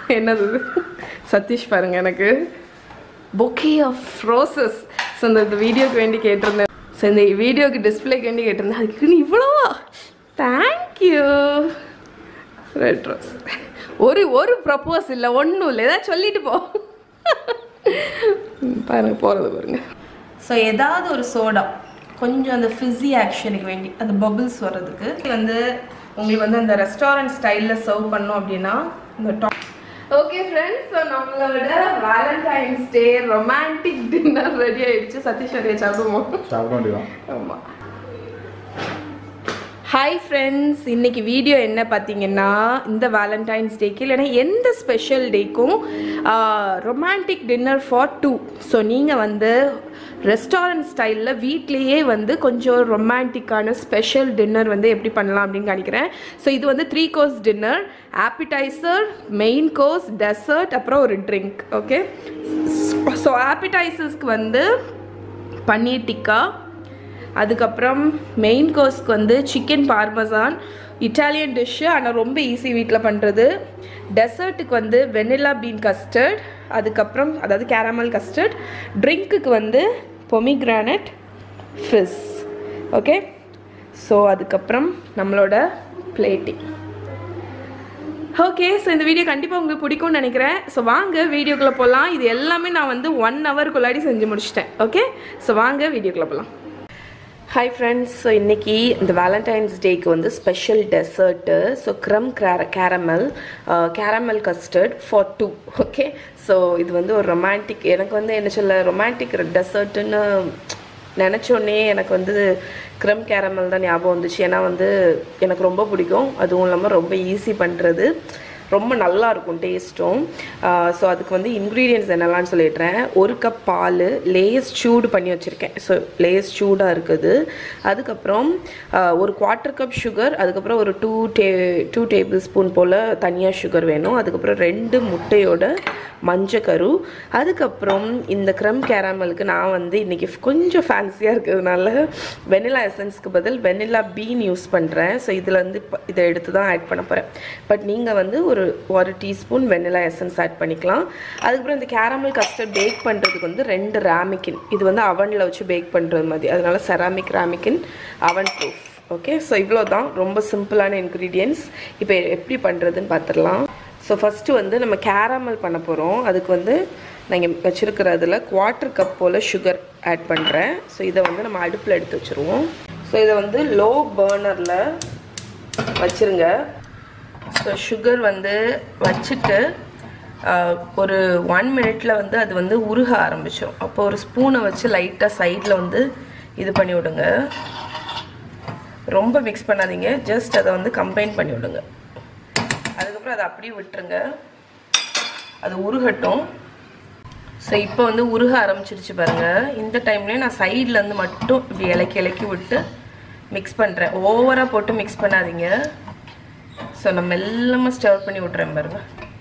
என்னது இது? சதீஷ் பாருங்க எனக்கு பொக்கே ஆஃப் ரோசஸ் ஸோ இந்த இந்த வீடியோக்கு வேண்டி கேட்டிருந்தேன் ஸோ இந்த வீடியோக்கு டிஸ்பிளேக்கு வேண்டி கேட்டிருந்தேன் அதுக்கு நீ இவ்வளோவா தேங்க்யூ ரெட் ரோஸ் ஒரு ஒரு ப்ரப்போஸ் இல்லை ஒன்றும் இல்லை ஏதாவது சொல்லிட்டு போ ம், பாருங்க போகிறது பாருங்க ஸோ ஏதாவது ஒரு சோடா கொஞ்சம் அந்த ஃபிஸி ஆக்ஷனுக்கு வேண்டி அந்த பபிள்ஸ் வர்றதுக்கு இது வந்து உங்களுக்கு வந்து அந்த ரெஸ்டாரண்ட் ஸ்டைலில் சர்வ் பண்ணோம் அப்படின்னா இந்த டாப் ஓகே ஃப்ரெண்ட்ஸ் ஸோ நம்மளோட valentine's day romantic dinner ready ஆயிடுச்சு சதீஷ் வரைய சாப்பிடுவோம் சாப்பிட வேண்டியதான் ஆமாம் ஹாய் ஃப்ரெண்ட்ஸ் இன்னைக்கு வீடியோ என்ன பார்த்தீங்கன்னா இந்த வேலண்டைன்ஸ் டேக்கு இல்லைன்னா எந்த ஸ்பெஷல் டேக்கும் romantic dinner for two so நீங்கள் வந்து ரெஸ்டாரண்ட் ஸ்டைலில் வீட்லேயே வந்து கொஞ்சம் ரொமான்டிக்கான ஸ்பெஷல் டின்னர் வந்து எப்படி பண்ணலாம் அப்படின்னு நினைக்கிறேன் ஸோ இது வந்து three course dinner appetizer main course dessert அப்புறம் ஒரு ட்ரிங்க் ஓகே ஸோ ஆப்பிடைசர்ஸ்க்கு வந்து பன்னீர் டிக்கா அதுக்கப்புறம் மெயின் கோர்ஸ்க்கு வந்து சிக்கன் பார்மசான் இட்டாலியன் டிஷ்ஷு ஆனால் ரொம்ப ஈஸி வீட்டில் பண்ணுறது டெசர்ட்டுக்கு வந்து வெனிலா பீன் கஸ்டர்ட் அதுக்கப்புறம் அதாவது கேரமல் கஸ்டர்ட் ட்ரிங்க்குக்கு வந்து பொமிக்ரானட் ஃபிஸ் ஓகே ஸோ அதுக்கப்புறம் நம்மளோட பிளேட்டிங் ஓகே ஸோ இந்த வீடியோ கண்டிப்பாக உங்களுக்கு பிடிக்கும்னு நினைக்கிறேன் ஸோ வாங்க வீடியோக்குள்ளே போகலாம் இது எல்லாமே நான் வந்து ஒன் ஹவருக்குள்ளாடி செஞ்சு முடிச்சிட்டேன் ஓகே ஸோ வாங்க வீடியோக்குள்ளே போகலாம் ஹாய் ஃப்ரெண்ட்ஸ் ஸோ இன்றைக்கி இந்த வேலண்டைன்ஸ் டேக்கு வந்து special dessert so creme caramel caramel custard for two okay so இது வந்து ஒரு ரொமான்டிக் எனக்கு வந்து என்ன சொல்ல ரொமான்டிக் டெசர்ட்டுன்னு நினச்சோடனே எனக்கு வந்து க்ரம் கேரமல் தான் ஞாபகம் வந்துச்சு ஏன்னா வந்து எனக்கு ரொம்ப பிடிக்கும் அதுவும் இல்லாமல் ரொம்ப ஈஸி பண்ணுறது ரொம்ப நல்லா இருக்கும் டேஸ்ட்டும் ஸோ அதுக்கு வந்து இன்க்ரீடியன்ஸ் என்னெல்லாம் சொல்லிடுறேன் ஒரு கப் பால் லேஸ் சூடு பண்ணி வச்சுருக்கேன் ஸோ லேஸ் சூடாக இருக்குது அதுக்கப்புறம் ஆஹ், ஒரு குவார்ட்டர் கப் சுகர் அதுக்கப்புறம் ஒரு டூ டே டூ டேபிள் ஸ்பூன் போல் தனியாக சுகர் வேணும் அதுக்கப்புறம் ரெண்டு முட்டையோட மஞ்சக்கரு அதுக்கப்புறம் இந்த க்ரம் கேராமலுக்கு நான் வந்து இன்றைக்கி கொஞ்சம் ஃபேன்சியாக இருக்கிறதுனால வெனிலா எசன்ஸ்க்கு பதில் வெனிலா பீன் யூஸ் பண்ணுறேன் ஸோ இதில் வந்து இப்போ இதை எடுத்து தான் ஆட் பண்ண போகிறேன் பட் நீங்கள் வந்து ஒரு ஒரு டீஸ்பூன் வெனிலா எசன்ஸ் ஆட் பண்ணிக்கலாம் அதுக்கப்புறம் இந்த கேரமல் கஸ்டர்ட் பேக் பண்ணுறதுக்கு வந்து ரெண்டு ராமிக்கின் இது வந்து அவனில் வச்சு பேக் பண்ணுறது மாதிரி அதனால செராமிக் ராமிக்கின் அவன் ப்ரூஃப் ஓகே ஸோ இவ்வளோ தான் ரொம்ப சிம்பிளான இன்க்ரீடியன்ஸ் இப்போ எப்படி பண்ணுறதுன்னு பார்த்துடலாம் ஸோ ஃபஸ்ட்டு வந்து நம்ம கேரமல் பண்ண போகிறோம் அதுக்கு வந்து நான் இங்கே வச்சுருக்கிறதுல குவார்ட்டர் கப் போல் சுகர் ஆட் பண்ணுறேன் ஸோ இதை வந்து நம்ம அடுப்பில் எடுத்து வச்சுருவோம் ஸோ இதை வந்து லோ பர்னரில் வச்சுருங்க ஸோ சுகர் வந்து வச்சுட்டு ஆஹ், ஒரு ஒன் மினிட்ல வந்து அது வந்து உருக ஆரம்பிச்சிடும் அப்போ ஒரு ஸ்பூனை வச்சு லைட்டாக சைடில் வந்து இது பண்ணி விடுங்க ரொம்ப மிக்ஸ் பண்ணாதீங்க ஜஸ்ட் அதை வந்து கம்பைன் பண்ணி விடுங்க அதுக்கப்புறம் அதை அப்படியே விட்டுருங்க அது உருகட்டும் ஸோ இப்போ வந்து உருக ஆரம்பிச்சிருச்சு பாருங்க இந்த டைம்லேயே நான் சைடில் இருந்து மட்டும் இப்படி இலக்கி இலக்கி விட்டு மிக்ஸ் பண்ணுறேன் ஓவராக போட்டு மிக்ஸ் பண்ணாதீங்க ஸோ நான் மெல்லமாக ஸ்டர் பண்ணி விட்றேன் பாருங்க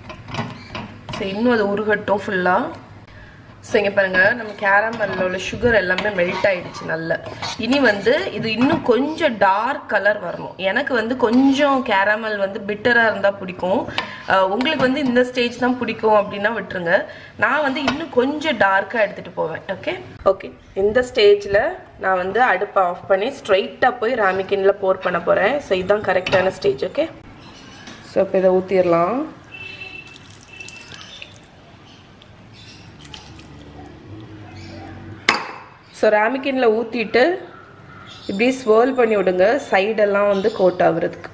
ஸோ இன்னும் அது உருகட்டும் ஃபுல்லாக ஸோ இங்கே பாருங்க நம்ம கேரமல்ல உள்ள சுகர் எல்லாமே மெல்ட் ஆயிடுச்சு நல்லா இனி வந்து இது இன்னும் கொஞ்சம் டார்க் கலர் வரணும் எனக்கு வந்து கொஞ்சம் கேரமல் வந்து பிட்டராக இருந்தால் பிடிக்கும் அஹ் உங்களுக்கு வந்து இந்த ஸ்டேஜ் தான் பிடிக்கும் அப்படின்னா விட்டுருங்க நான் வந்து இன்னும் கொஞ்சம் டார்க்காக எடுத்துகிட்டு போவேன் ஓகே ஓகே இந்த ஸ்டேஜில் நான் வந்து அடுப்பை ஆஃப் பண்ணி ஸ்ட்ரைட்டாக போய் ராமிக்கின்ல போர் பண்ண போகிறேன் ஸோ இதுதான் கரெக்டான ஸ்டேஜ் ஓகே ஸோ இப்போ இதை ஊற்றிடலாம் ஸோ ராமிக்கினில் ஊற்றிட்டு இப்படி ஸ்வேர்ல் பண்ணி விடுங்க சைடெல்லாம் வந்து கோட் ஆகுறதுக்கு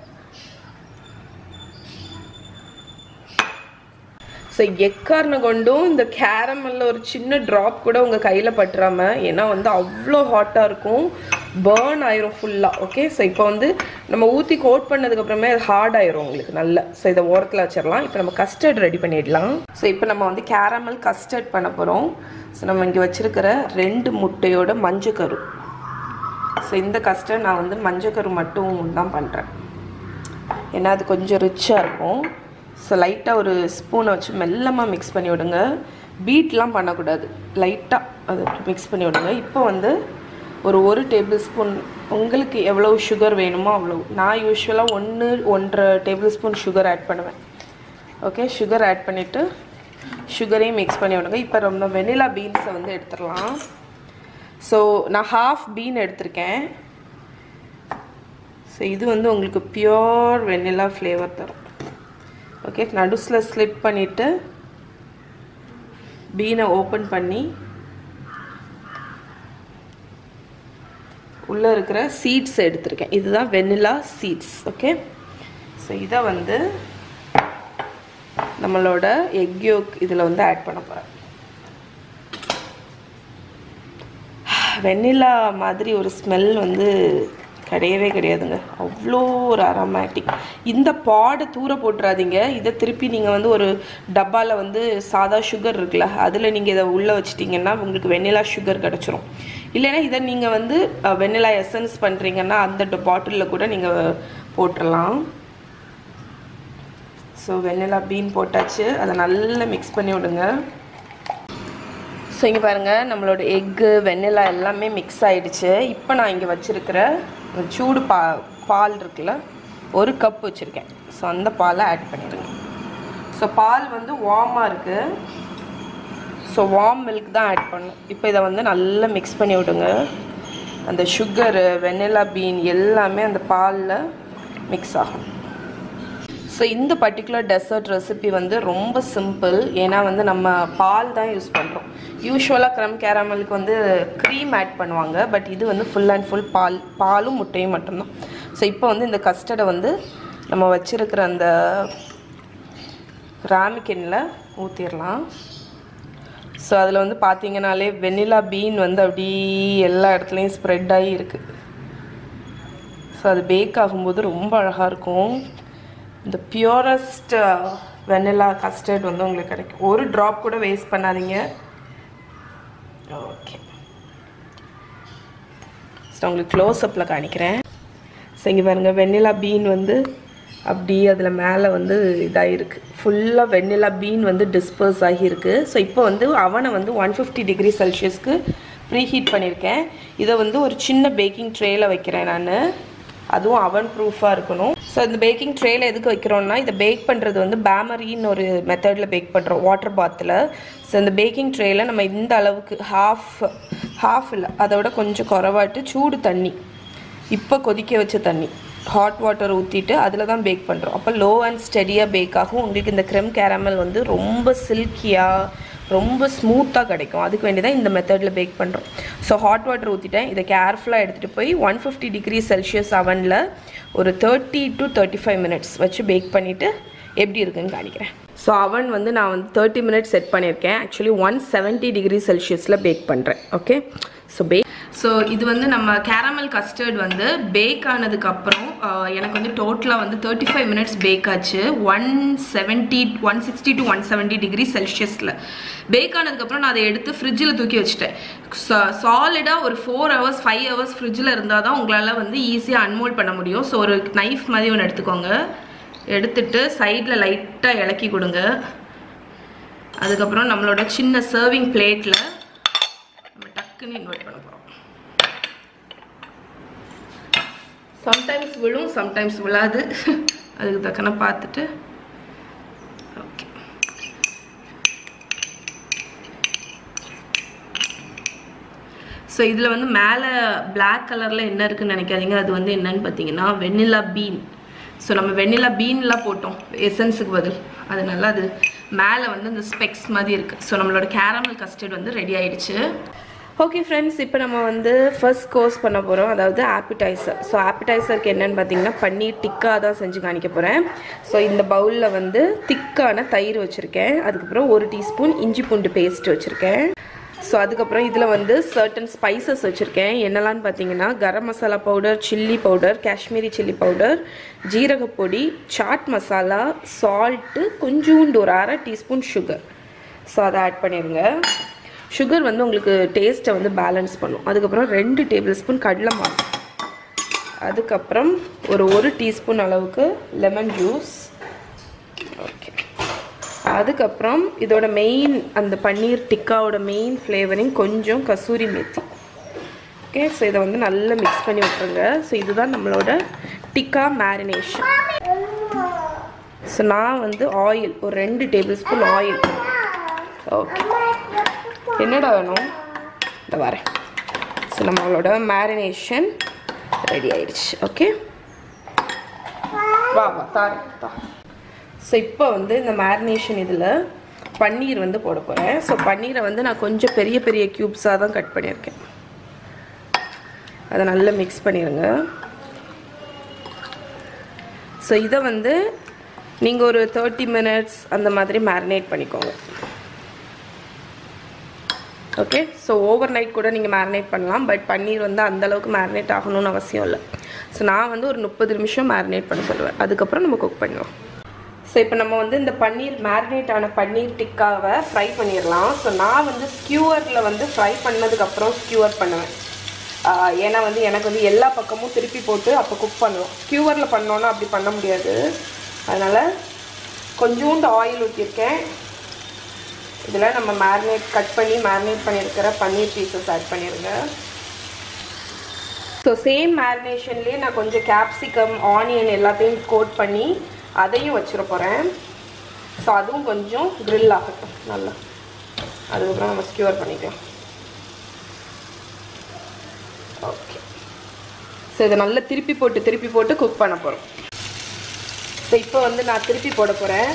ஸோ எக்காரண கொண்டும் இந்த கேரமல்ல ஒரு சின்ன ட்ராப் கூட உங்கள் கையில் பட்டுறாம ஏன்னா வந்து அவ்வளோ ஹாட்டாக இருக்கும் பேர்ன் ஆயிரும் ஃபுல்லாக ஓகே ஸோ இப்போ வந்து நம்ம ஊற்றி கோட் பண்ணதுக்கப்புறமே அது ஹார்ட் ஆயிரும் உங்களுக்கு நல்லா ஸோ இதை ஓரத்தில் வச்சிடலாம் இப்போ நம்ம கஸ்டர்ட் ரெடி பண்ணிடலாம் ஸோ இப்போ நம்ம வந்து கேரமல் கஸ்டர்ட் பண்ண போகிறோம் ஸோ நம்ம இங்கே வச்சிருக்கிற ரெண்டு முட்டையோட மஞ்சக்கரு ஸோ இந்த கஸ்டர்ட் நான் வந்து மஞ்சக்கரு மட்டும் தான் பண்ணுறேன் ஏன்னா அது கொஞ்சம் ரிச்சாக இருக்கும் ஸோ லைட்டாக ஒரு ஸ்பூனை வச்சு மெல்லமாக மிக்ஸ் பண்ணி விடுங்க பீட்லாம் பண்ணக்கூடாது லைட்டாக அதை மிக்ஸ் பண்ணி விடுங்க இப்போ வந்து ஒரு ஒரு டேபிள் ஸ்பூன் உங்களுக்கு எவ்வளோ சுகர் வேணுமோ அவ்வளோ நான் யூஸ்வலாக ஒன்று ஒன்றரை டேபிள் ஸ்பூன் சுகர் ஆட் பண்ணுவேன் ஓகே சுகர் ஆட் பண்ணிவிட்டு சுகரையும் மிக்ஸ் பண்ணி விடுங்க இப்போ ரொம்ப வெனிலா பீன்ஸை வந்து எடுத்துடலாம் ஸோ நான் ஹாஃப் பீன் எடுத்திருக்கேன் ஸோ இது வந்து உங்களுக்கு பியோர் வெனிலா ஃப்ளேவர் தரும் ஓகே நடுஸில் ஸ்லிப் பண்ணிவிட்டு பீனை ஓப்பன் பண்ணி உள்ளே இருக்கிற சீட்ஸ் எடுத்திருக்கேன் இதுதான் வெனிலா சீட்ஸ் ஓகே ஸோ இதை வந்து நம்மளோட எக் யோக் இதில் வந்து ஆட் பண்ண போகிறேன் வெண்ணிலா மாதிரி ஒரு ஸ்மெல் வந்து கிடையவே கிடையாதுங்க அவ்வளோ ஒரு அரோமேட்டிக் இந்த பாடை தூர போட்டுறாதீங்க இதை திருப்பி நீங்கள் வந்து ஒரு டப்பாவில் வந்து சாதா சுகர் இருக்குல்ல அதில் நீங்கள் இதை உள்ளே வச்சிட்டிங்கன்னா உங்களுக்கு வெண்ணிலா சுகர் கிடச்சிரும் இல்லைன்னா இதை நீங்கள் வந்து அஹ், வெண்ணிலா எசன்ஸ் பண்ணுறீங்கன்னா அந்த பாட்டிலில் கூட நீங்கள் போட்டுடலாம் ஸோ வெண்ணிலா பீன் போட்டாச்சு அதை நல்லா மிக்ஸ் பண்ணி விடுங்க ஸோ இங்கே பாருங்கள் நம்மளோட எக்கு வெண்ணிலா எல்லாமே மிக்ஸ் ஆயிடுச்சு இப்போ நான் இங்கே வச்சுருக்கிற சூடு பா பால் இருக்குல்ல ஒரு கப் வச்சுருக்கேன் ஸோ அந்த பாலை ஆட் பண்ணிடுங்க ஸோ பால் வந்து வார்மாக இருக்குது ஸோ வார்ம் மில்க் தான் ஆட் பண்ணும் இப்போ இதை வந்து நல்லா மிக்ஸ் பண்ணி விடுங்க அந்த சுகரு வெண்ணிலா பீன் எல்லாமே அந்த பாலில் மிக்ஸ் ஆகும் ஸோ இந்த பர்டிகுலர் டெசர்ட் ரெசிபி வந்து ரொம்ப சிம்பிள் ஏன்னா வந்து நம்ம பால் தான் யூஸ் பண்ணுறோம் யூஸ்வலாக க்ரம் கேரமலுக்கு வந்து க்ரீம் ஆட் பண்ணுவாங்க பட் இது வந்து ஃபுல் அண்ட் ஃபுல் பால் பாலும் முட்டையும் மட்டும்தான் ஸோ இப்போ வந்து இந்த கஸ்டர்டை வந்து நம்ம வச்சுருக்கிற அந்த ராமிக்கின்ல ஊற்றிடலாம் ஸோ அதில் வந்து பார்த்தீங்கனாலே வெண்ணிலா பீன் வந்து அப்படி எல்லா இடத்துலையும் ஸ்ப்ரெட் ஆகி இருக்குது ஸோ அது பேக் ஆகும்போது ரொம்ப அழகாக இருக்கும் இந்த பியூரஸ்ட் வெனிலா கஸ்டர்ட் வந்து உங்களுக்கு கிடைக்கும் ஒரு ட்ராப் கூட வேஸ்ட் பண்ணாதீங்க ஓகே ஸோ உங்களுக்கு க்ளோஸ்அப்பில் காணிக்கிறேன் ஸோ இங்கே பாருங்கள் வெண்ணிலா பீன் வந்து அப்படி அதில் மேலே வந்து இதாகிருக்கு ஃபுல்லாக வெண்ணிலா பீன் வந்து டிஸ்பர்ஸ் ஆகியிருக்கு ஸோ இப்போ வந்து அவனை வந்து ஒன் ஃபிஃப்டி டிகிரி செல்சியஸ்க்கு ப்ரீ ஹீட் பண்ணியிருக்கேன் இதை வந்து ஒரு சின்ன பேக்கிங் ட்ரேயில் வைக்கிறேன் நான் அதுவும் அவன் ப்ரூஃபாக இருக்கணும் ஸோ இந்த பேக்கிங் ட்ரேயில் எதுக்கு வைக்கிறோம்னா இதை பேக் பண்ணுறது வந்து பேமரின்னு ஒரு மெத்தடில் பேக் பண்ணுறோம் வாட்டர் பாத்தில் ஸோ இந்த பேக்கிங் ட்ரேயில் நம்ம இந்த அளவுக்கு ஹாஃப் ஹாஃப் இல்லை அதை விட கொஞ்சம் குறவாட்டு சூடு தண்ணி இப்போ கொதிக்க வச்ச தண்ணி ஹாட் வாட்டர் ஊற்றிட்டு அதில் தான் பேக் பண்ணுறோம் அப்போ லோ அண்ட் ஸ்டெடியாக பேக் ஆகும் உங்களுக்கு இந்த க்ரெம் கேரமல் வந்து ரொம்ப சில்கியாக ரொம்ப ஸ்மூத்தாக கிடைக்கும் அதுக்கு வேண்டி தான் இந்த மெத்தடில் பேக் பண்ணுறோம் ஸோ ஹாட் வாட்டர் ஊற்றிட்டேன் இதை கேர்ஃபுல்லாக எடுத்துகிட்டு போய் ஒன் ஃபிஃப்டி டிகிரி செல்சியஸ் அவனில் ஒரு thirty to thirty five minutes வச்சு பேக் பண்ணிவிட்டு எப்படி இருக்குன்னு காணிக்கிறேன் ஸோ அவன் வந்து நான் வந்து தேர்ட்டி மினிட்ஸ் செட் பண்ணியிருக்கேன் ஆக்சுவலி ஒன் செவன்ட்டி டிகிரி செல்சியஸில் பேக் பண்ணுறேன் ஓகே ஸோ பேக் ஸோ இது வந்து நம்ம கேரமல் கஸ்டர்ட் வந்து பேக் ஆனதுக்கப்புறம் எனக்கு வந்து டோட்டலாக வந்து தேர்ட்டி ஃபைவ் மினிட்ஸ் பேக் ஆச்சு one seventy one sixty to one seventy degree செல்சியஸில் பேக் ஆனதுக்கப்புறம் நான் அதை எடுத்து ஃப்ரிட்ஜில் தூக்கி வச்சுட்டேன் சாலிடாக ஒரு ஃபோர் ஹவர்ஸ் ஃபைவ் ஹவர்ஸ் ஃப்ரிட்ஜில் இருந்தால் தான் உங்களால் வந்து ஈஸியாக அன்மோல்ட் பண்ண முடியும் ஸோ ஒரு நைஃப் மாதிரி ஒன்று எடுத்துக்கோங்க எடுத்துட்டு சைடில் லைட்டாக இலக்கி கொடுங்க அதுக்கப்புறம் நம்மளோட சின்ன சர்விங் பிளேட்டில் நம்ம டக்குன்னு இன்வெர்ட் பண்ண போகிறோம் சம்டைம்ஸ் விழும் சம்டைம்ஸ் விழாது அதுக்கு தக்கன பார்த்துட்டு ஓகே ஸோ இதில் வந்து மேலே Black கலரில் என்ன இருக்குன்னு நினைக்காதீங்க அது வந்து என்னன்னு பார்த்தீங்கன்னா வெண்ணிலா பீன் ஸோ நம்ம வெண்ணிலா பீன்லாம் போட்டோம் எசன்ஸுக்கு பதில் அதனால அது மேலே வந்து இந்த ஸ்பெக்ஸ் மாதிரி இருக்குது ஸோ நம்மளோட கேரமல் கஸ்டர்ட் வந்து ரெடி ஆயிடுச்சு ஓகே ஃப்ரெண்ட்ஸ் இப்போ நம்ம வந்து ஃபர்ஸ்ட் கோர்ஸ் பண்ண போகிறோம் அதாவது ஆப்பிடைசர் ஸோ ஆப்பிடைசருக்கு என்னன்னு பார்த்தீங்கன்னா பன்னீர் டிக்கா தான் செஞ்சு காணிக்க போகிறேன் ஸோ இந்த பவுலில் வந்து திக்கான தயிர் வச்சுருக்கேன் அதுக்கப்புறம் ஒரு டீஸ்பூன் இஞ்சி பூண்டு பேஸ்ட் வச்சுருக்கேன் ஸோ அதுக்கப்புறம் இதில் வந்து சர்டன் ஸ்பைசஸ் வச்சுருக்கேன் என்னெல்லாம்னு பார்த்தீங்கன்னா garam masala powder chilli powder Kashmiri chilli powder ஜீரகப்பொடி சாட் மசாலா சால்ட்டு கொஞ்சூண்டு ஒரு அரை டீஸ்பூன் சுகர் ஸோ அதை ஆட் பண்ணிடுங்க சுகர் வந்து உங்களுக்கு டேஸ்ட்டை வந்து பேலன்ஸ் பண்ணும் அதுக்கப்புறம் ரெண்டு டேபிள் ஸ்பூன் கடலை மாவு அதுக்கப்புறம் ஒரு ஒரு டீஸ்பூன் அளவுக்கு லெமன் ஜூஸ் ஓகே அதுக்கப்புறம் இதோட மெயின் அந்த பன்னீர் டிக்காவோட மெயின் ஃப்ளேவரிங் கொஞ்சம் கசூரி மேத்தி ஓகே ஸோ இதை வந்து நல்லா மிக்ஸ் பண்ணி விட்டுருங்க ஸோ இதுதான் நம்மளோட டிக்கா மேரினேஷன் ஸோ நான் வந்து ஆயில் ஒரு ரெண்டு டேபிள் ஸ்பூன் ஆயில் ஓகே என்னடா வேணும் இந்த வரேன் ஸோ நம்மளோட மேரினேஷன் ரெடி ஆயிடுச்சு ஓகே வா வா தாரேன் தா ஸோ இப்போ வந்து இந்த மேரினேஷன் இதில் பன்னீர் வந்து போட போகிறேன் ஸோ பன்னீரை வந்து நான் கொஞ்சம் பெரிய பெரிய க்யூப்ஸாக தான் கட் பண்ணியிருக்கேன் அதை நல்லா மிக்ஸ் பண்ணிடுங்க ஸோ இதை வந்து நீங்கள் ஒரு தேர்ட்டி மினிட்ஸ் அந்த மாதிரி மேரினேட் பண்ணிக்கோங்க ஓகே ஸோ ஓவர் நைட் கூட நீங்கள் மேரினேட் பண்ணலாம் பட் பன்னீர் வந்து அந்த அளவுக்கு மேரினேட் ஆகணும்னு அவசியம் இல்லை ஸோ நான் வந்து ஒரு முப்பது நிமிஷம் மேரினேட் பண்ண சொல்லுவேன் அதுக்கப்புறம் நம்ம குக் பண்ணுவோம் ஸோ இப்போ நம்ம வந்து இந்த பன்னீர் மேரினேட் ஆன பன்னீர் டிக்காவை ஃப்ரை பண்ணிடலாம் ஸோ நான் வந்து ஸ்கியூவரில் வந்து ஃப்ரை பண்ணதுக்கப்புறம் ஸ்கியூவர் பண்ணுவேன் ஆஹ் ஏன்னா வந்து எனக்கு வந்து எல்லா பக்கமும் திருப்பி போட்டு அப்போ குக் பண்ணுவோம் ஸ்கியூவரில் பண்ணோன்னா அப்படி பண்ண முடியாது அதனால் கொஞ்சோண்டு ஆயில் ஊற்றிருக்கேன் இதில் நம்ம மேரினேட் கட் பண்ணி மேரினேட் பண்ணியிருக்கிற பன்னீர் பீசஸ் ஆட் பண்ணிடுங்க ஸோ சேம் மேரினேஷன்லேயே நான் கொஞ்சம் கேப்சிகம் ஆனியன் எல்லாத்தையும் கோட் பண்ணி அதையும் வச்சிட போகிறேன் ஸோ அதுவும் கொஞ்சம் grill ஆகட்டும் நல்லா அதுக்கப்புறம் நம்ம ஸ்கியூர் பண்ணிக்கலாம் ஓகே ஸோ இதை நல்லா திருப்பி போட்டு திருப்பி போட்டு குக் பண்ண போகிறோம் ஸோ இப்போ வந்து நான் திருப்பி போட போகிறேன்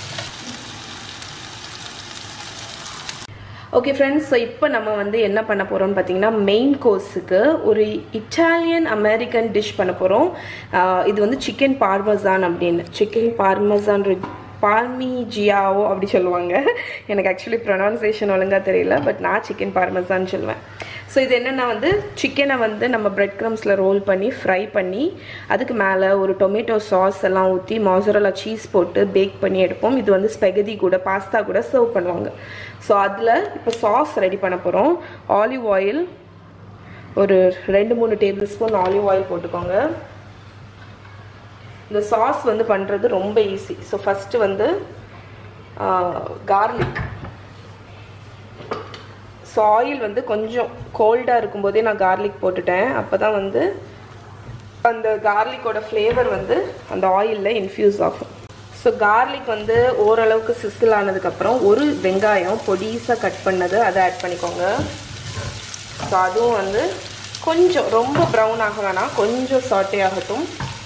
ஓகே ஃப்ரெண்ட்ஸ் ஸோ இப்போ நம்ம வந்து என்ன பண்ண போகிறோம்னு பார்த்தீங்கன்னா மெயின் கோர்ஸுக்கு ஒரு இட்டாலியன் அமெரிக்கன் டிஷ் பண்ண போகிறோம் இது வந்து சிக்கன் பார்மசான் அப்படின்னு சிக்கன் பார்மசான் பார்மி ஜியாவோ அப்படி சொல்லுவாங்க எனக்கு ஆக்சுவலி ப்ரொனவுன்சேஷன் ஒழுங்காக தெரியல பட் நான் சிக்கன் பார்மசான் சொல்லுவேன் ஸோ இது என்னென்னா வந்து சிக்கனை வந்து நம்ம பிரெட் க்ரம்ஸில் ரோல் பண்ணி ஃப்ரை பண்ணி அதுக்கு மேலே ஒரு டொமேட்டோ சாஸ் எல்லாம் ஊற்றி மாசரலா சீஸ் போட்டு பேக் பண்ணி எடுப்போம் இது வந்து ஸ்பெகதி கூட பாஸ்தா கூட சர்வ் பண்ணுவாங்க ஸோ அதில் இப்போ சாஸ் ரெடி பண்ண போகிறோம் ஆலிவ் ஆயில் ஒரு ரெண்டு மூணு டேபிள் ஸ்பூன் ஆலிவ் ஆயில் போட்டுக்கோங்க இந்த சாஸ் வந்து பண்ணுறது ரொம்ப ஈஸி ஸோ ஃபஸ்ட்டு வந்து கார்லிக் ஸோ ஆயில் வந்து கொஞ்சம் கோல்டாக இருக்கும்போதே நான் கார்லிக் போட்டுட்டேன் அப்போ தான் வந்து அந்த கார்லிக்கோட ஃப்ளேவர் வந்து அந்த ஆயிலில் இன்ஃப்யூஸ் ஆகும் ஸோ கார்லிக் வந்து ஓரளவுக்கு சிசில் ஆனதுக்கப்புறம் ஒரு வெங்காயம் பொடிசாக கட் பண்ணது அதை ஆட் பண்ணிக்கோங்க ஸோ அதுவும் வந்து கொஞ்சம் ரொம்ப ப்ரௌன் ஆக வேணாம் கொஞ்சம் சாட்டே ஆகட்டும்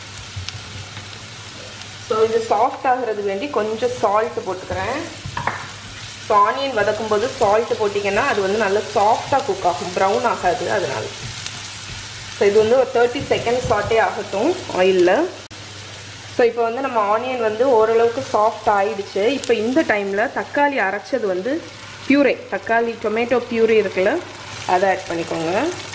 ஸோ இது சாஃப்ட் ஆகிறது வேண்டி கொஞ்சம் சால்ட் போட்டுக்கிறேன் ஸோ ஆனியன் வதக்கும் போது சால்ட் போட்டிங்கன்னா அது வந்து நல்லா சாஃப்டாக குக் ஆகும் ப்ரௌன் ஆகாது அதனால ஸோ இது வந்து ஒரு தேர்ட்டி செகண்ட் சாட்டே ஆகட்டும் ஆயிலில் ஸோ இப்போ வந்து நம்ம ஆனியன் வந்து ஓரளவுக்கு சாஃப்ட் ஆயிடுச்சு இப்போ இந்த டைமில் தக்காளி அரைச்சது வந்து பியூரே தக்காளி டொமேட்டோ பியூரே இருக்குல்ல அதை ஆட் பண்ணிக்கோங்க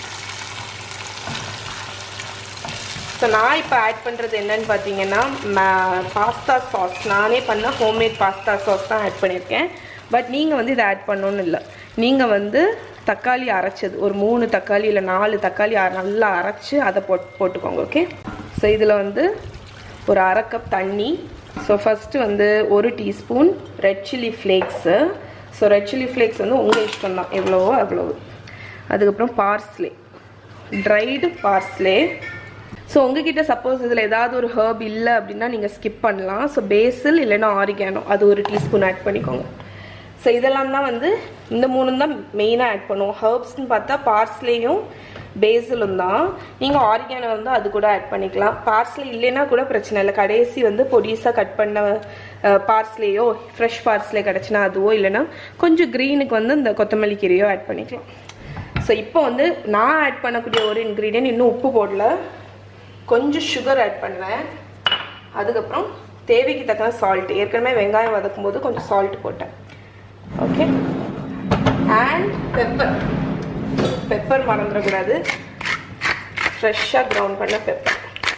ஸோ நான் இப்போ ஆட் பண்ணுறது என்னன்னு பார்த்தீங்கன்னா பாஸ்தா சாஸ் நானே பண்ண ஹோம்மேட் பாஸ்தா சாஸ் தான் ஆட் பண்ணியிருக்கேன் பட் நீங்கள் வந்து இதை ஆட் பண்ணணும்னு இல்லை நீங்கள் வந்து தக்காளி அரைச்சது ஒரு மூணு தக்காளி இல்லை நாலு தக்காளி அ- நல்லா அரைச்சி அதை போட் போட்டுக்கோங்க ஓகே ஸோ இதில் வந்து ஒரு அரை கப் தண்ணி ஸோ ஃபஸ்ட்டு வந்து ஒரு teaspoon red chilli flakes so red chilli flakes வந்து உங்கள் இஷ்டம் தான் எவ்வளவோ அவ்வளவு அதுக்கப்புறம் பார்ஸ்லே ட்ரைடு பார்ஸ்லே ஸோ உங்ககிட்ட சப்போஸ் இதில் ஏதாவது ஒரு ஹர்ப் இல்லை அப்படின்னா நீங்கள் ஸ்கிப் பண்ணலாம் ஸோ பேசில் இல்லைன்னா ஆரிகானோ அது ஒரு டீஸ்பூன் ஆட் பண்ணிக்கோங்க ஸோ இதெல்லாம் தான் வந்து இந்த மூணு தான் மெயினாக ஆட் பண்ணுவோம் ஹர்ப்ஸ்னு பார்த்தா பார்ஸ்லேயும் பேசிலும் தான் நீங்கள் ஆரிகானோ வந்து அது கூட ஆட் பண்ணிக்கலாம் பார்ஸ்லே இல்லைன்னா கூட பிரச்சனை இல்லை கடைசி வந்து பொடிசாக கட் பண்ண பார்ஸ்லேயோ ஃப்ரெஷ் பார்ஸ்லே கிடச்சினா அதுவோ இல்லைன்னா கொஞ்சம் க்ரீனுக்கு வந்து இந்த கொத்தமல்லி கீரையோ ஆட் பண்ணிக்கலாம் ஸோ இப்போ வந்து நான் ஆட் பண்ணக்கூடிய ஒரு இன்க்ரீடியன்ட் இன்னும் உப்பு போடல கொஞ்சம் சுகர் ஆட் பண்ணுவேன் அதுக்கப்புறம் தேவைக்கு தக்கன சால்ட் ஏற்கனவே வெங்காயம் வதக்கும் போது கொஞ்சம் சால்ட் போட்டேன் ஓகே அண்ட் பெப்பர் பெப்பர் மறந்துடக்கூடாது ஃப்ரெஷ்ஷாக க்ரௌண்ட் பண்ண பெப்பர்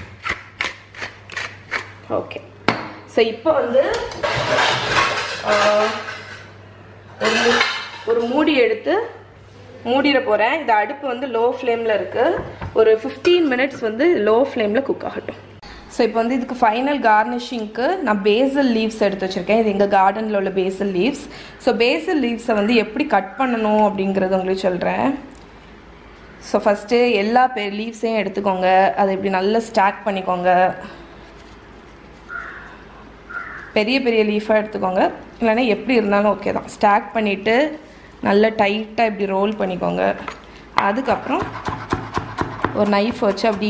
ஓகே ஸோ இப்போ வந்து ஆஹ், ஒரு மூ- ஒரு மூடி எடுத்து மூடிட போகிறேன் இந்த அடுப்பு வந்து லோ ஃப்ளேமில் இருக்குது ஒரு ஃபிஃப்டீன் மினிட்ஸ் வந்து லோ ஃப்ளேமில் குக் ஆகட்டும் ஸோ இப்போ வந்து இதுக்கு ஃபைனல் கார்னிஷிங்க்கு நான் பேசல் லீவ்ஸ் எடுத்து வச்சுருக்கேன் இது எங்கள் கார்டனில் உள்ள பேசல் லீவ்ஸ் ஸோ பேசல் லீவ்ஸை வந்து எப்படி கட் பண்ணணும் அப்படிங்கிறது உங்களுக்கு சொல்கிறேன் ஸோ ஃபஸ்ட்டு எல்லா பே லீவ்ஸையும் எடுத்துக்கோங்க அதை இப்படி நல்லா ஸ்டாக் பண்ணிக்கோங்க பெரிய பெரிய லீஃபாக எடுத்துக்கோங்க இல்லைன்னா எப்படி இருந்தாலும் ஓகே தான் ஸ்டாக் பண்ணிவிட்டு நல்லா டைட்டாக இப்படி ரோல் பண்ணிக்கோங்க அதுக்கப்புறம் ஒரு நைஃப் வச்சு அப்படி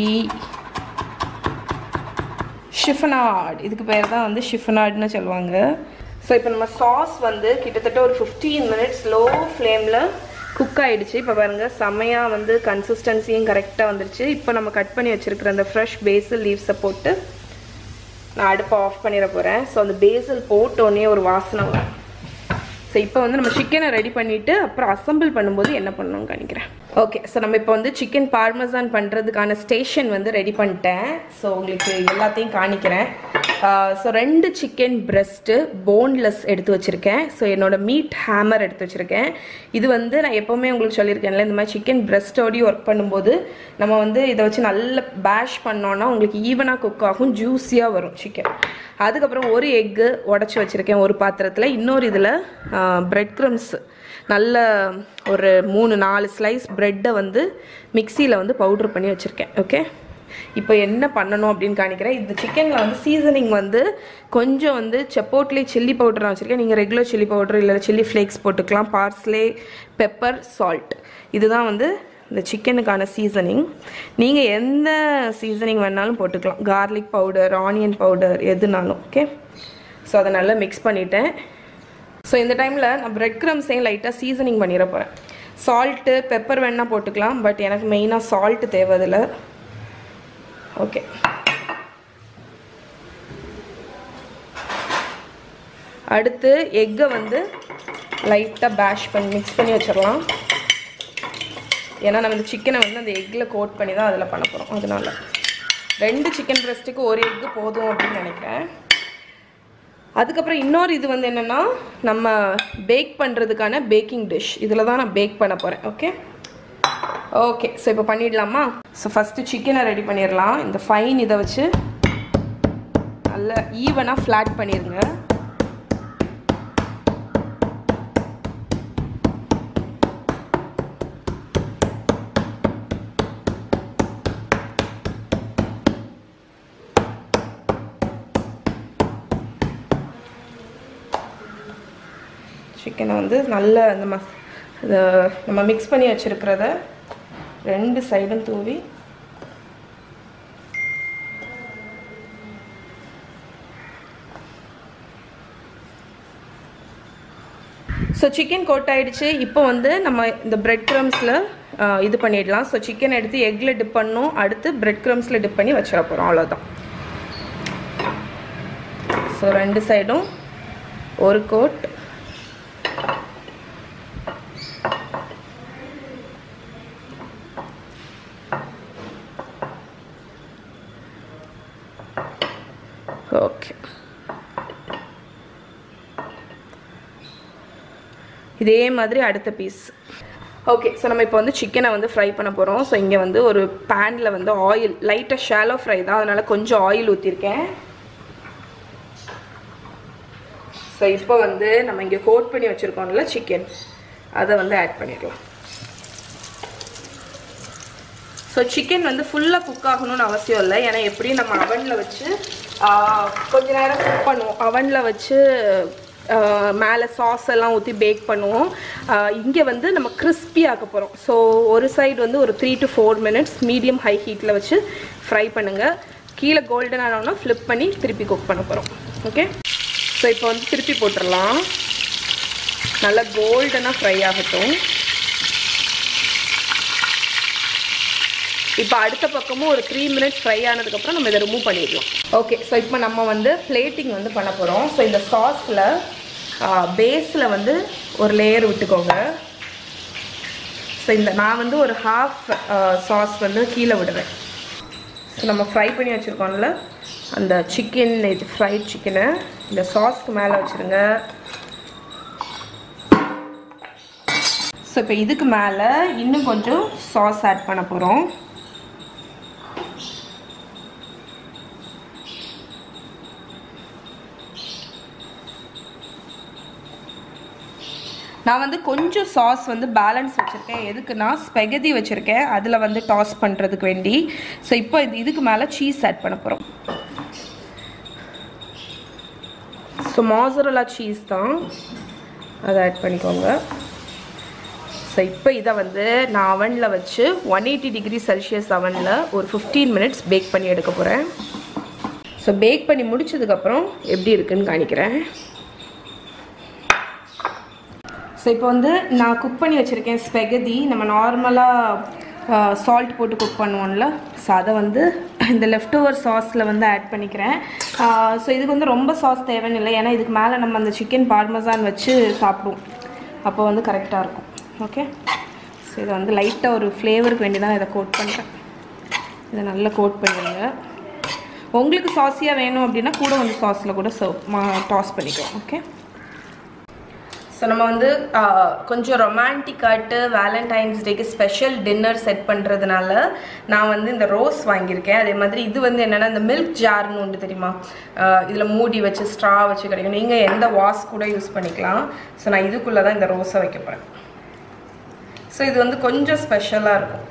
ஷிஃபனாட் இதுக்கு பேர் தான் வந்து ஷிஃபனாட்னு சொல்லுவாங்க ஸோ இப்போ நம்ம சாஸ் வந்து கிட்டத்தட்ட ஒரு ஃபிஃப்டீன் மினிட்ஸ் லோ ஃப்ளேமில் குக் ஆகிடுச்சு இப்போ பாருங்கள் செம்மையாக வந்து கன்சிஸ்டன்சியும் கரெக்டாக வந்துருச்சு இப்போ நம்ம கட் பண்ணி வச்சுருக்கிற அந்த ஃப்ரெஷ் பேசில் லீவ்ஸை போட்டு நான் அடுப்பை ஆஃப் பண்ணிட போகிறேன் ஸோ அந்த பேசில் போட்டோன்னே ஒரு வாசனை வரும் ஸோ இப்போ வந்து நம்ம சிக்கனை ரெடி பண்ணிவிட்டு அப்புறம் அசம்பிள் பண்ணும்போது என்ன பண்ணணும்னு காணிக்கிறேன் ஓகே ஸோ நம்ம இப்போ வந்து சிக்கன் பார்மசான் பண்ணுறதுக்கான ஸ்டேஷன் வந்து ரெடி பண்ணிட்டேன் ஸோ உங்களுக்கு எல்லாத்தையும் காணிக்கிறேன் ஸோ ரெண்டு சிக்கன் பிரெஸ்ட்டு போன்லெஸ் எடுத்து வச்சுருக்கேன் ஸோ என்னோட மீட் ஹேமர் எடுத்து வச்சுருக்கேன் இது வந்து நான் எப்போவுமே உங்களுக்கு சொல்லியிருக்கேன்ல இந்த மாதிரி சிக்கன் பிரெஸ்ட்டோடய ஒர்க் பண்ணும்போது நம்ம வந்து இதை வச்சு நல்ல பேஷ் பண்ணோன்னா உங்களுக்கு ஈவனாக குக் ஆகும் ஜூஸியாக வரும் சிக்கன் அதுக்கப்புறம் ஒரு எக்கு உடச்சி வச்சுருக்கேன் ஒரு பாத்திரத்தில் இன்னொரு இதில் பிரெட் க்ரம்ஸ் நல்ல ஒரு மூணு நாலு ஸ்லைஸ் ப்ரெட்டை வந்து மிக்சியில் வந்து பவுட்ரு பண்ணி வச்சுருக்கேன் ஓகே இப்போ என்ன பண்ணணும் அப்படின்னு காணிக்கிறேன் இந்த சிக்கனில் வந்து சீசனிங் வந்து கொஞ்சம் வந்து செப்போட்லி சில்லி பவுடர் நான் வச்சுருக்கேன் நீங்கள் ரெகுலர் சில்லி பவுடர் இல்லை சில்லி ஃப்ளேக்ஸ் போட்டுக்கலாம் பார்ஸ்லே பெப்பர் சால்ட் இதுதான் வந்து இந்த சிக்கனுக்கான சீசனிங் நீங்கள் எந்த சீசனிங் வேணாலும் போட்டுக்கலாம் கார்லிக் பவுடர் ஆனியன் பவுடர் எதுனாலும் ஓகே ஸோ அதை நல்லா மிக்ஸ் பண்ணிட்டேன் ஸோ இந்த டைமில் நான் பிரெட் க்ரம்ஸையும் லைட்டாக சீசனிங் பண்ணிட போகிறேன் சால்ட்டு பெப்பர் வேணால் போட்டுக்கலாம் பட் எனக்கு மெயினாக சால்ட்டு தேவையில்லை ஓகே அடுத்து எக்கை வந்து லைட்டாக பேஷ் பண்ணி மிக்ஸ் பண்ணி வச்சிடலாம் ஏன்னா நம்ம இந்த சிக்கனை வந்து அந்த எக்கில் கோட் பண்ணி தான் அதில் பண்ண போகிறோம் அதனால ரெண்டு சிக்கன் ப்ரெஸ்ட்டுக்கு ஒரு எக்கு போதும் அப்படின்னு நினைக்கிறேன் அதுக்கப்புறம் இன்னொரு இது வந்து என்னென்னா நம்ம பேக் பண்ணுறதுக்கான பேக்கிங் டிஷ் இதில் தான் நான் பேக் பண்ண போகிறேன் ஓகே ஓகே ஸோ இப்போ பண்ணிடலாமா ஸோ ஃபஸ்ட்டு சிக்கனை ரெடி பண்ணிடலாம் இந்த ஃபைன் இதை வச்சு நல்லா ஈவனாக ஃப்ளாட் பண்ணிடுங்க சிக்கனை வந்து நல்ல அந்த மஸ் இதை நம்ம மிக்ஸ் பண்ணி வச்சுருக்கிறத ரெண்டு சைடும் தூவி ஸோ சிக்கன் கோட் ஆயிடுச்சு இப்போ வந்து நம்ம இந்த பிரெட் க்ரம்ஸில் இது பண்ணிடலாம் ஸோ சிக்கன் எடுத்து எக்கில் டிப் பண்ணணும் அடுத்து பிரெட் க்ரம்ஸில் டிப் பண்ணி வச்சிட போகிறோம் அவ்வளோதான் ஸோ ரெண்டு சைடும் ஒரு கோட் ஓகே இதே மாதிரி அடுத்த பீஸ் ஓகே ஸோ நம்ம இப்போ வந்து சிக்கனை வந்து ஃப்ரை பண்ண போகிறோம் ஸோ இங்கே வந்து ஒரு பேனில் வந்து ஆயில் லைட்டாக ஷாலோ ஃப்ரை தான் அதனால் கொஞ்சம் ஆயில் ஊற்றிருக்கேன் ஸோ இப்போ வந்து நம்ம இங்கே கோட் பண்ணி வச்சுருக்கோம்ல சிக்கன் அதை வந்து ஆட் பண்ணிடலாம் ஸோ சிக்கன் வந்து ஃபுல்லாக குக் ஆகணும்னு அவசியம் இல்லை ஏன்னா எப்படியும் நம்ம அவனில் வச்சு கொஞ்ச நேரம் குக் பண்ணுவோம் அவனில் வச்சு மேலே சாஸ் எல்லாம் ஊற்றி பேக் பண்ணுவோம் இங்கே வந்து நம்ம கிறிஸ்பி ஆக்க போகிறோம் ஸோ ஒரு சைடு வந்து ஒரு three to four minutes medium high ஹீட்டில் வச்சு ஃப்ரை பண்ணுங்கள் கீழே கோல்டன் ஆனோன்னா ஃப்ளிப் பண்ணி திருப்பி குக் பண்ண போகிறோம் ஓகே ஸோ இப்போ வந்து திருப்பி போட்டுடலாம் நல்லா கோல்டனாக ஃப்ரை ஆகட்டும் இப்போ அடுத்த பக்கமும் ஒரு த்ரீ மினிட்ஸ் ஃப்ரை ஆனதுக்கப்புறம் நம்ம இதை ரிமூவ் பண்ணிடலாம் ஓகே ஸோ இப்போ நம்ம வந்து பிளேட்டிங் வந்து பண்ண போகிறோம் ஸோ இந்த சாஸில் பேஸில் வந்து ஒரு லேயர் விட்டுக்கோங்க ஸோ இந்த நான் வந்து ஒரு ஹாஃப் சாஸ் வந்து கீழே விடுவேன் ஸோ நம்ம ஃப்ரை பண்ணி வச்சுருக்கோம்ல அந்த சிக்கன் இது ஃப்ரைட் சிக்கனை இந்த சாஸ்க்கு மேலே வச்சுருங்க ஸோ இப்போ இதுக்கு மேலே இன்னும் கொஞ்சம் சாஸ் ஆட் பண்ண போகிறோம் நான் வந்து கொஞ்சம் சாஸ் வந்து பேலன்ஸ் வச்சுருக்கேன் எதுக்குன்னா ஸ்பெகதி வச்சுருக்கேன் அதில் வந்து டாஸ் பண்ணுறதுக்கு வேண்டி ஸோ இப்போ இது இதுக்கு மேலே சீஸ் ஆட் பண்ண போகிறோம் ஸோ மாசரலா சீஸ் தான் அதை ஆட் பண்ணிக்கோங்க ஸோ இப்போ இதை வந்து நான் அவனில் வச்சு ஒன் எயிட்டி டிகிரி செல்சியஸ் அவனில் ஒரு ஃபிஃப்டீன் மினிட்ஸ் பேக் பண்ணி எடுக்க போகிறேன் ஸோ பேக் பண்ணி முடிச்சதுக்கப்புறம் எப்படி இருக்குன்னு காணிக்கிறேன் ஸோ இப்போ வந்து நான் குக் பண்ணி வச்சுருக்கேன் ஸ்பெகதி நம்ம நார்மலாக சால்ட் போட்டு குக் பண்ணுவோம்ல ஸோ அதை வந்து இந்த லெஃப்ட் ஓவர் சாஸில் வந்து ஆட் பண்ணிக்கிறேன் ஸோ இதுக்கு வந்து ரொம்ப சாஸ் தேவைன்னு இல்லை ஏன்னா இதுக்கு மேலே நம்ம அந்த சிக்கன் பார்மசான் வச்சு சாப்பிடுவோம் அப்போ வந்து கரெக்டாக இருக்கும் ஓகே ஸோ இதை வந்து லைட்டாக ஒரு ஃப்ளேவருக்கு வேண்டி தான் இதை கோட் பண்ணுறேன் இதை நல்லா கோட் பண்ணிடுங்க உங்களுக்கு சாஸியாக வேணும் அப்படின்னா கூட வந்து சாஸில் கூட சர்வ் டாஸ் பண்ணிக்கலாம் ஓகே ஸோ நம்ம வந்து ஆஹ், கொஞ்சம் ரொமான்டிக்காட்டு வேலண்டைன்ஸ் டேக்கு ஸ்பெஷல் டின்னர் செட் பண்ணுறதுனால நான் வந்து இந்த ரோஸ் வாங்கியிருக்கேன் அதே மாதிரி இது வந்து என்னென்னா இந்த மில்க் ஜார்னு ஒன்று தெரியுமா இதில் மூடி வச்சு ஸ்ட்ரா வச்சு கிடைக்கும் நீங்கள் எந்த வாஸ் கூட யூஸ் பண்ணிக்கலாம் ஸோ நான் இதுக்குள்ளே தான் இந்த ரோஸை வைக்க போகிறேன் ஸோ இது வந்து கொஞ்சம் ஸ்பெஷலாக இருக்கும்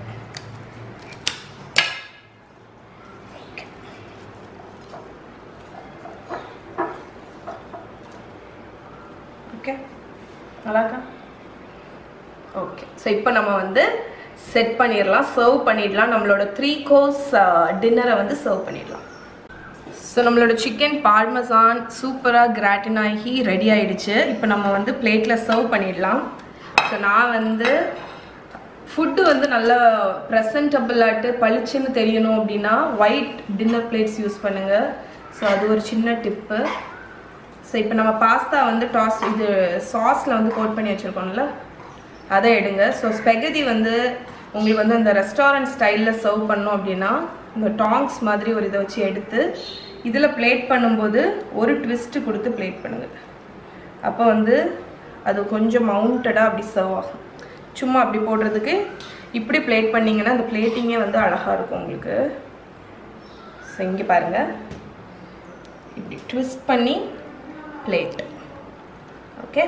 ஓகே நல்லா இருக்கா ஓகே ஸோ இப்போ நம்ம வந்து செட் பண்ணிடலாம் சர்வ் பண்ணிடலாம் நம்மளோட த்ரீ கோர்ஸ் டின்னரை வந்து சர்வ் பண்ணிடலாம் ஸோ நம்மளோட சிக்கன் பார்மசான் சூப்பராக கிராட்டின் ஆகி ரெடி ஆயிடுச்சு இப்போ நம்ம வந்து பிளேட்டில் சர்வ் பண்ணிடலாம் ஸோ நான் வந்து ஃபுட்டு வந்து நல்லா ப்ரெசன்டபிளாட்டு பளிச்சுன்னு தெரியணும் அப்படின்னா ஒயிட் டின்னர் பிளேட்ஸ் யூஸ் பண்ணுங்கள் ஸோ அது ஒரு சின்ன டிப்பு ஸோ இப்போ நம்ம பாஸ்தா வந்து டாஸ் இது சாஸில் வந்து கோட் பண்ணி வச்சுருக்கோம்ல அதை எடுங்க ஸோ ஸ்பெகதி வந்து உங்களுக்கு வந்து அந்த ரெஸ்டாரண்ட் ஸ்டைலில் சர்வ் பண்ணோம் அப்படின்னா இந்த டாங்ஸ் மாதிரி ஒரு இதை வச்சு எடுத்து இதில் பிளேட் பண்ணும்போது ஒரு ட்விஸ்ட்டு கொடுத்து பிளேட் பண்ணுங்கள் அப்போ வந்து அது கொஞ்சம் மவுண்டடாக அப்படி சர்வ் ஆகும் சும்மா அப்படி போடுறதுக்கு இப்படி பிளேட் பண்ணிங்கன்னா அந்த பிளேட்டிங்கே வந்து அழகாக இருக்கும் உங்களுக்கு ஸோ இங்கே பாருங்கள் இப்படி ட்விஸ்ட் பண்ணி பிளேட் ஓகே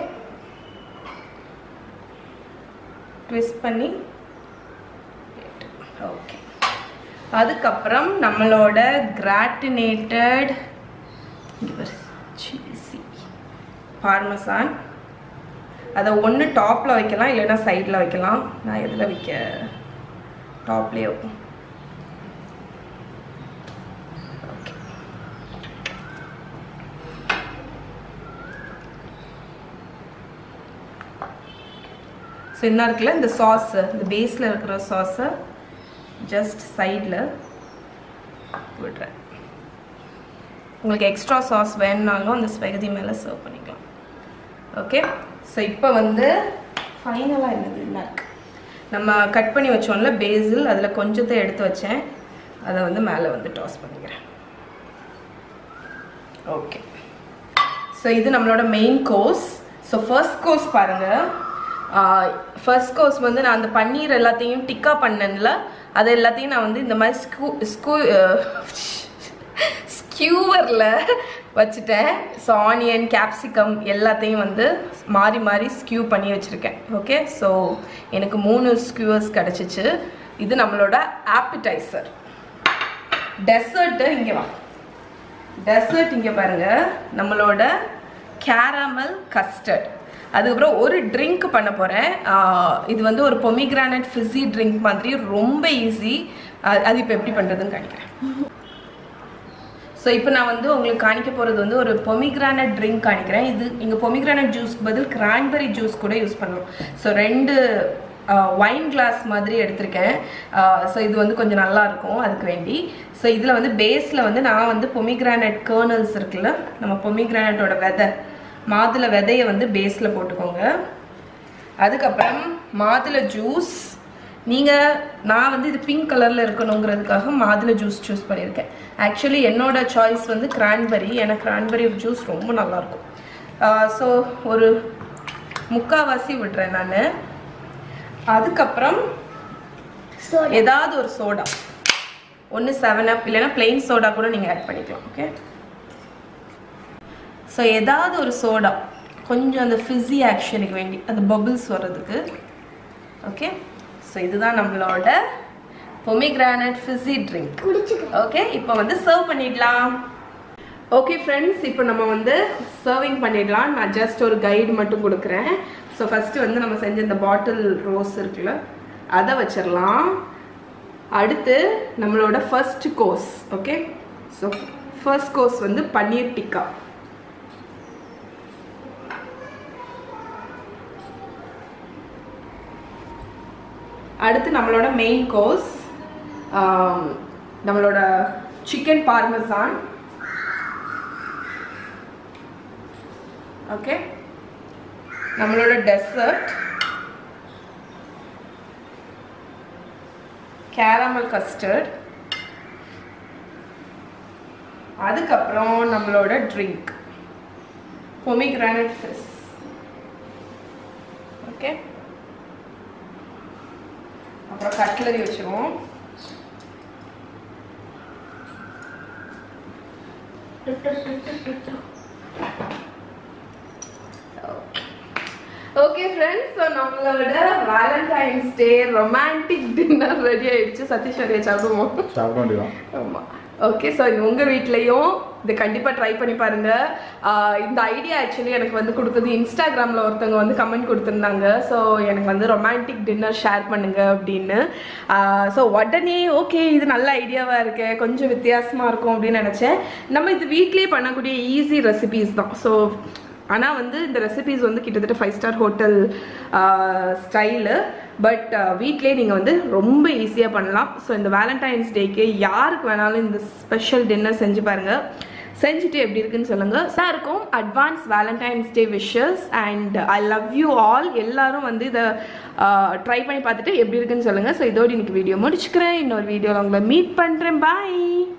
ட்விஸ்ட் பண்ணி பிளேட் ஓகே அதுக்கப்புறம் நம்மளோட கிராட்டினேட்டட் சீசி பார்மசான் அதை ஒன்று டாப்பில் வைக்கலாம் இல்லைன்னா சைடில் வைக்கலாம் நான் எதில் வைக்க டாப்லேயே வைப்போம் ஓகே ஸோ என்ன இருக்குல்ல இந்த சாஸு இந்த பேஸில் இருக்கிற சாஸை ஜஸ்ட் சைடில் விடுறேன் உங்களுக்கு எக்ஸ்ட்ரா சாஸ் வேணுனாலும் அந்த ஸ்பெகதி மேலே சர்வ் பண்ணிக்கலாம் ஓகே ஸோ இப்போ வந்து ஃபைனலாக என்னது என்ன இருக்கு நம்ம கட் பண்ணி வச்சோம்ல பேசில் அதில் கொஞ்சத்தை எடுத்து வச்சேன் அதை வந்து மேலே வந்து டாஸ் பண்ணிக்கிறேன் ஓகே ஸோ இது நம்மளோட main course so first course பாருங்கள் ஃபர்ஸ்ட் கோர்ஸ் வந்து நான் அந்த பன்னீர் எல்லாத்தையும் டிக்கா பண்ணேன்ல அது எல்லாத்தையும் நான் வந்து இந்த மாதிரி ஸ்கூ ஸ்கூ ஸ்கியூவரில் வச்சுட்டேன் ஸோ ஆனியன் கேப்சிகம் எல்லாத்தையும் வந்து மாறி மாறி ஸ்கியூ பண்ணி வச்சுருக்கேன் ஓகே ஸோ எனக்கு மூணு ஸ்கியூவர்ஸ் கிடச்சிச்சு இது நம்மளோட ஆப்பிடைசர் டெசர்ட்டு இங்கே வா டெசர்ட் இங்கே பாருங்க நம்மளோட கேரமல் கஸ்டர்ட் அதுக்கப்புறம் ஒரு ட்ரிங்க் பண்ண போகிறேன் இது வந்து ஒரு பொமிகிரானட் ஃபிஸி ட்ரிங்க் மாதிரி ரொம்ப ஈஸி அது இப்போ எப்படி பண்ணுறதுன்னு காணிக்கிறேன் ஸோ இப்போ நான் வந்து உங்களுக்கு காணிக்க போகிறது வந்து ஒரு பொமிகிரானட் ட்ரிங்க் காணிக்கிறேன் இது இங்கே பொமிகிரானட் ஜூஸ்க்கு பதில் கிரான்பெரி ஜூஸ் கூட யூஸ் பண்ணலாம் ஸோ ரெண்டு ஒயின் கிளாஸ் மாதிரி எடுத்திருக்கேன் ஸோ இது வந்து கொஞ்சம் நல்லா இருக்கும் அதுக்கு வேண்டி ஸோ இதில் வந்து பேஸில் வந்து நான் வந்து பொமிகிரானட் கேர்னல்ஸ் இருக்குல்ல நம்ம பொமிகிரானட்டோட விதை மாதுளை விதையை வந்து பேஸில் போட்டுக்கோங்க அதுக்கப்புறம் மாதுளை ஜூஸ் நீங்கள் நான் வந்து இது பிங்க் கலரில் இருக்கணுங்கிறதுக்காக மாதுளை ஜூஸ் சூஸ் பண்ணியிருக்கேன் ஆக்சுவலி என்னோட சாய்ஸ் வந்து கிரான்பெரி எனக்கு கிரான்பெரி ஜூஸ் ரொம்ப நல்லாயிருக்கும் ஸோ ஒரு முக்காவாசி விடுறேன் நான் அதுக்கப்புறம் ஏதாவது ஒரு சோடா ஒன்று செவன் அப் இல்லைன்னா பிளெயின் சோடா கூட நீங்கள் ஆட் பண்ணிக்கலாம் ஓகே ஸோ ஏதாவது ஒரு சோடா கொஞ்சம் அந்த ஃபிஸி ஆக்ஷனுக்கு வேண்டி அந்த பபிள்ஸ் வர்றதுக்கு ஓகே ஸோ இதுதான் நம்மளோட பொமிகிரானட் ஃபிஸி ட்ரிங்க் ஓகே இப்போ வந்து சர்வ் பண்ணிடலாம் ஓகே ஃப்ரெண்ட்ஸ் இப்போ நம்ம வந்து சர்விங் பண்ணிடலாம் நான் ஜஸ்ட் ஒரு கைடு மட்டும் கொடுக்குறேன் ஸோ ஃபஸ்ட்டு வந்து நம்ம செஞ்ச இந்த பாட்டில் ரோஸ் இருக்குல்ல அதை வச்சிடலாம் அடுத்து நம்மளோட first course okay so first course வந்து பன்னீர் டிக்கா அடுத்து நம்மளோட மெயின் கோர்ஸ் நம்மளோட சிக்கன் பார்மசான் ஓகே நம்மளோட டெசர்ட் கேரமல் கஸ்டர்ட் அதுக்கப்புறம் நம்மளோட ட்ரிங்க் பொமிகிரானட் ஃபிஸ் ஓகே அப்புறம் கட்லரி வச்சுருவோம் ஓகே ஃப்ரெண்ட்ஸ் ஸோ நம்மளோட valentine's day romantic dinner ready ஆயிடுச்சு சதீஷ் வரைய சாப்பிடுவோம் சாப்பிட வேண்டியதான் ஆமாம் ஓகே ஸோ உங்கள் வீட்லேயும் இதை கண்டிப்பாக ட்ரை பண்ணி பாருங்கள் ஆஹ் இந்த ஐடியா ஆக்சுவலி எனக்கு வந்து கொடுத்தது இன்ஸ்டாகிராமில் ஒருத்தவங்க வந்து கமெண்ட் கொடுத்துருந்தாங்க ஸோ எனக்கு வந்து ரொமான்டிக் டின்னர் ஷேர் பண்ணுங்க அப்படின்னு ஸோ உடனே ஓகே இது நல்ல ஐடியாவாக இருக்கு கொஞ்சம் வித்தியாசமாக இருக்கும் அப்படின்னு நினச்சேன் நம்ம இது வீட்லேயே பண்ணக்கூடிய ஈஸி ரெசிபீஸ் தான் ஸோ ஆனால் வந்து இந்த ரெசிபீஸ் வந்து கிட்டத்தட்ட five star hotel style but வீட்லேயே நீங்கள் வந்து ரொம்ப ஈஸியாக பண்ணலாம் ஸோ இந்த வேலண்டைன்ஸ் டேக்கு யாருக்கு வேணாலும் இந்த ஸ்பெஷல் டின்னர் செஞ்சு பாருங்கள் செஞ்சுட்டு எப்படி இருக்குன்னு சொல்லுங்கள் சார் இருக்கும் advance valentine's day wishes and I love you all எல்லாரும் வந்து இதை ட்ரை பண்ணி பார்த்துட்டு எப்படி இருக்குன்னு சொல்லுங்கள் ஸோ இதோடு இன்னைக்கு வீடியோ முடிச்சுக்கிறேன் இன்னொரு வீடியோவில் உங்களை மீட் பண்ணுறேன் பாய்